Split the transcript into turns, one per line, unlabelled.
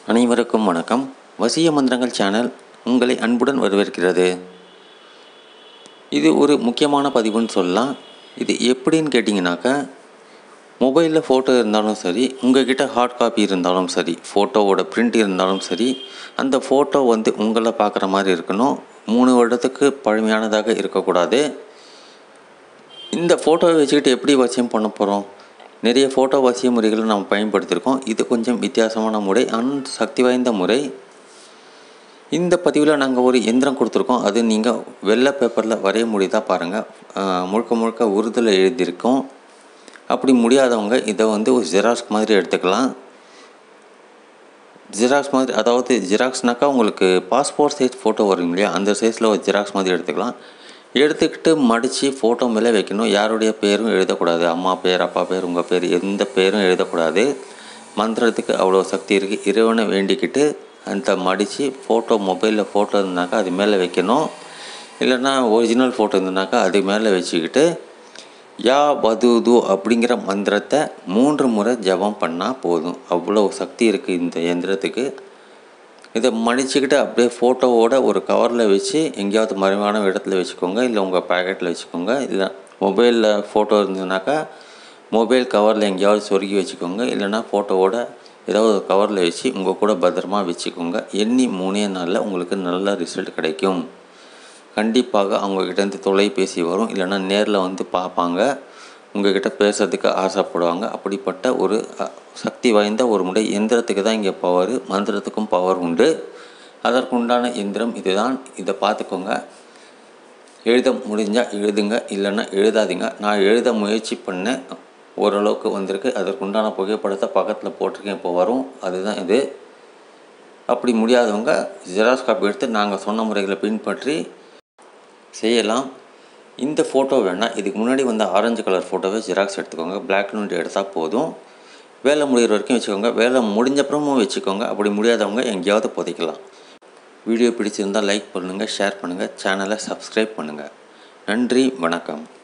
அனைவருக்கும் வணக்கம் வசிய மந்திரங்கள் சேனல் உங்களை அன்புடன் வரவேற்கிறது இது ஒரு முக்கியமான பதிவுன்னு சொல்லலாம் இது எப்படின்னு கேட்டிங்கனாக்கா மொபைலில் ஃபோட்டோ இருந்தாலும் சரி உங்ககிட்ட ஹார்ட் காப்பி இருந்தாலும் சரி ஃபோட்டோவோட பிரிண்ட் இருந்தாலும் சரி அந்த ஃபோட்டோ வந்து உங்களை பார்க்குற மாதிரி இருக்கணும் மூணு வருடத்துக்கு பழமையானதாக இருக்கக்கூடாது இந்த ஃபோட்டோவை வச்சுக்கிட்டு எப்படி வசியம் பண்ண போகிறோம் நிறைய ஃபோட்டோ வசிய முறைகளை நம்ம பயன்படுத்தியிருக்கோம் இது கொஞ்சம் வித்தியாசமான முறை ஆனால் சக்தி வாய்ந்த முறை இந்த பதிவில் நாங்கள் ஒரு எந்திரம் கொடுத்துருக்கோம் அது நீங்கள் வெள்ளை பேப்பரில் வரைய முடியுதா பாருங்கள் முழுக்க முழுக்க உறுதியில் எழுதியிருக்கோம் அப்படி முடியாதவங்க இதை வந்து ஒரு ஜெராக்ஸ் மாதிரி எடுத்துக்கலாம் ஜெராக்ஸ் மாதிரி அதாவது ஜெராக்ஸ்னாக்கா உங்களுக்கு பாஸ்போர்ட் சைஸ் ஃபோட்டோ வரும் இல்லையா அந்த சைஸில் ஒரு ஜெராக்ஸ் மாதிரி எடுத்துக்கலாம் எடுத்துக்கிட்டு மடித்து ஃபோட்டோ மேலே வைக்கணும் யாருடைய பேரும் எழுதக்கூடாது அம்மா பேர் அப்பா பேர் உங்கள் பேர் எந்த பேரும் எழுதக்கூடாது மந்திரத்துக்கு அவ்வளோ சக்தி இருக்குது இறைவனை வேண்டிக்கிட்டு அந்த மடித்து ஃபோட்டோ மொபைலில் ஃபோட்டோ இருந்தாக்கா அது மேலே வைக்கணும் இல்லைன்னா ஒரிஜினல் ஃபோட்டோ இருந்ததுனாக்கா அது மேலே வச்சுக்கிட்டு யா வதுது அப்படிங்கிற மந்திரத்தை மூன்று முறை ஜபம் பண்ணால் போதும் அவ்வளோ சக்தி இருக்குது இந்த எந்திரத்துக்கு இதை மடிச்சுக்கிட்டு அப்படியே ஃபோட்டோவோட ஒரு கவரில் வச்சு எங்கேயாவது மறைவான இடத்துல வச்சுக்கோங்க இல்லை உங்கள் பேக்கெட்டில் வச்சுக்கோங்க இல்லை மொபைலில் ஃபோட்டோ இருந்ததுனாக்கா மொபைல் கவரில் எங்கேயாவது சொருகி வச்சுக்கோங்க இல்லைனா ஃபோட்டோவோட ஏதாவது ஒரு கவரில் வச்சு உங்கள் கூட பத்திரமா வச்சுக்கோங்க எண்ணி மூணே நாளில் உங்களுக்கு நல்ல ரிசல்ட் கிடைக்கும் கண்டிப்பாக அவங்கக்கிட்டேருந்து தொலைபேசி வரும் இல்லைன்னா நேரில் வந்து பார்ப்பாங்க உங்ககிட்ட பேசுறதுக்கு ஆசைப்படுவாங்க அப்படிப்பட்ட ஒரு சக்தி வாய்ந்த ஒரு முறை எந்திரத்துக்கு தான் இங்கே பவர் மந்திரத்துக்கும் பவர் உண்டு அதற்குண்டான எந்திரம் இதுதான் இதை பார்த்துக்கோங்க எழுத முடிஞ்சால் எழுதுங்க இல்லைன்னா எழுதாதீங்க நான் எழுத முயற்சி பண்ணேன் ஓரளவுக்கு வந்திருக்கு அதற்குண்டான புகைப்படத்தை பக்கத்தில் போட்டிருக்கேன் இப்போ வரும் அதுதான் இது அப்படி முடியாதவங்க ஜெராக்ஸ் காப்பி எடுத்து நாங்கள் சொன்ன முறைகளை பின்பற்றி செய்யலாம் இந்த ஃபோட்டோ வேணால் இதுக்கு முன்னாடி வந்த ஆரஞ்சு கலர் ஃபோட்டோவை ஜெராக்ஸ் எடுத்துக்கோங்க பிளாக் அண்ட் எடுத்தால் போதும் வேலை முடிகிற வரைக்கும் வச்சுக்கோங்க வேலை முடிஞ்சப்புறமும் வச்சுக்கோங்க அப்படி முடியாதவங்க எங்கேயாவது புதைக்கலாம் வீடியோ பிடிச்சிருந்தால் லைக் பண்ணுங்கள் ஷேர் பண்ணுங்கள் சேனலை சப்ஸ்கிரைப் பண்ணுங்கள் நன்றி வணக்கம்